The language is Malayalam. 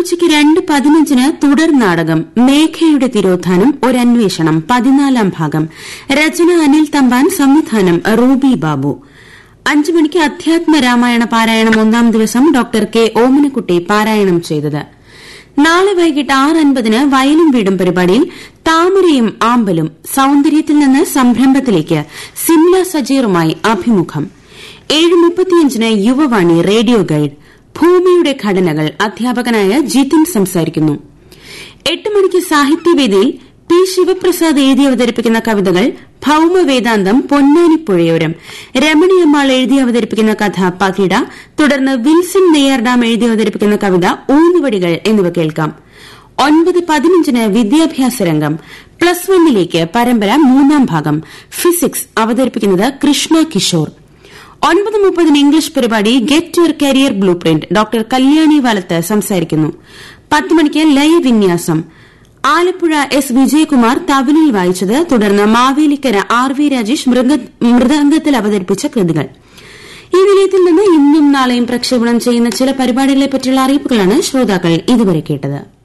ഉച്ചയ്ക്ക് രണ്ട് പതിനഞ്ചിന് തുടർ നാടകം മേഘയുടെ തിരോധാനം ഒരന്വേഷണം പതിനാലാം ഭാഗം രചന അനിൽ തമ്പാൻ സംവിധാനം റൂബി ബാബു അഞ്ചു മണിക്ക് അധ്യാത്മ രാമായണ പാരായണം ഒന്നാം ദിവസം ഡോക്ടർ കെ ഓമനക്കുട്ടി പാരായണം ചെയ്തത് നാളെ വൈകിട്ട് ആറ് അൻപതിന് വയലും വീടും പരിപാടിയിൽ താമരയും ആമ്പലും സൌന്ദര്യത്തിൽ നിന്ന് സംരംഭത്തിലേക്ക് സിംല സജീറുമായി അഭിമുഖം ഏഴ് മുപ്പത്തിയഞ്ചിന് യുവവാണി റേഡിയോ ഗൈഡ് ഭൂമിയുടെ ഘടനകൾ അധ്യാപകനായ ജിതിൻ സംസാരിക്കുന്നു എട്ട് മണിക്ക് സാഹിത്യവേദിയിൽ പി ശിവപ്രസാദ് എഴുതി അവതരിപ്പിക്കുന്ന കവിതകൾ ഭൌമവേദാന്തം പൊന്നാനിപ്പുഴയോരം രമണിയമ്മാൾ എഴുതി അവതരിപ്പിക്കുന്ന കഥ പകിട തുടർന്ന് വിൽസൺ നെയ്യാർഡാം എഴുതി അവതരിപ്പിക്കുന്ന കവിത ഊന്നുവടികൾ എന്നിവ കേൾക്കാം ഒൻപത് പതിനഞ്ചിന് വിദ്യാഭ്യാസ രംഗം പ്ലസ് വണ്ണിലേക്ക് പരമ്പര മൂന്നാം ഭാഗം ഫിസിക്സ് അവതരിപ്പിക്കുന്നത് കൃഷ്ണ കിഷോർ ഒൻപത് മുപ്പതിന് ഇംഗ്ലീഷ് പരിപാടി get your career blueprint doctor Kalyani Valath സംസാരിക്കുന്നു പത്ത് മണിക്ക് ലയവിന്യാസം ആലപ്പുഴ എസ് വിജയകുമാർ തബലിൽ വായിച്ചത് തുടർന്ന് മാവേലിക്കര ആർ വി രാജേഷ് മൃദംഗത്തിൽ അവതരിപ്പിച്ച കൃതികൾ ഈ നിലയത്തിൽ നിന്ന് ഇന്നും നാളെയും പ്രക്ഷേപണം ചെയ്യുന്ന ചില പരിപാടികളെപ്പറ്റിയുള്ള അറിയിപ്പുകളാണ് ശ്രോതാക്കൾ ഇതുവരെ കേട്ടത്